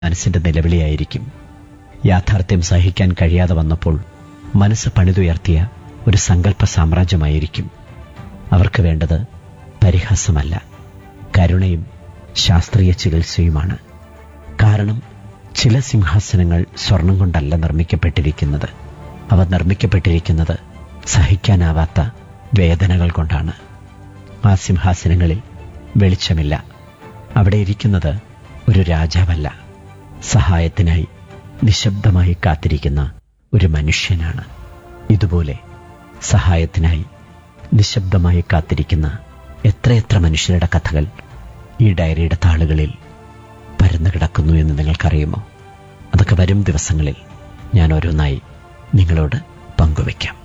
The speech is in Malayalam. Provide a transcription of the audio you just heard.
മനസ്സിന്റെ നിലവിളിയായിരിക്കും യാഥാർത്ഥ്യം സഹിക്കാൻ കഴിയാതെ വന്നപ്പോൾ മനസ്സ് പണിതുയർത്തിയ ഒരു സങ്കല്പ സാമ്രാജ്യമായിരിക്കും അവർക്ക് വേണ്ടത് പരിഹാസമല്ല കരുണയും ശാസ്ത്രീയ ചികിത്സയുമാണ് കാരണം ചില സിംഹാസനങ്ങൾ സ്വർണം കൊണ്ടല്ല നിർമ്മിക്കപ്പെട്ടിരിക്കുന്നത് അവ നിർമ്മിക്കപ്പെട്ടിരിക്കുന്നത് സഹിക്കാനാവാത്ത വേദനകൾ കൊണ്ടാണ് ആ സിംഹാസനങ്ങളിൽ വെളിച്ചമില്ല അവിടെ ഇരിക്കുന്നത് ഒരു രാജാവല്ല സഹായത്തിനായി നിശബ്ദമായി കാത്തിരിക്കുന്ന ഒരു മനുഷ്യനാണ് ഇതുപോലെ സഹായത്തിനായി നിശബ്ദമായി കാത്തിരിക്കുന്ന എത്രയെത്ര മനുഷ്യരുടെ കഥകൾ ഈ ഡയറിയുടെ താളുകളിൽ പരന്നു കിടക്കുന്നു എന്ന് നിങ്ങൾക്കറിയുമോ അതൊക്കെ വരും ദിവസങ്ങളിൽ ഞാൻ ഓരോന്നായി നിങ്ങളോട് പങ്കുവയ്ക്കാം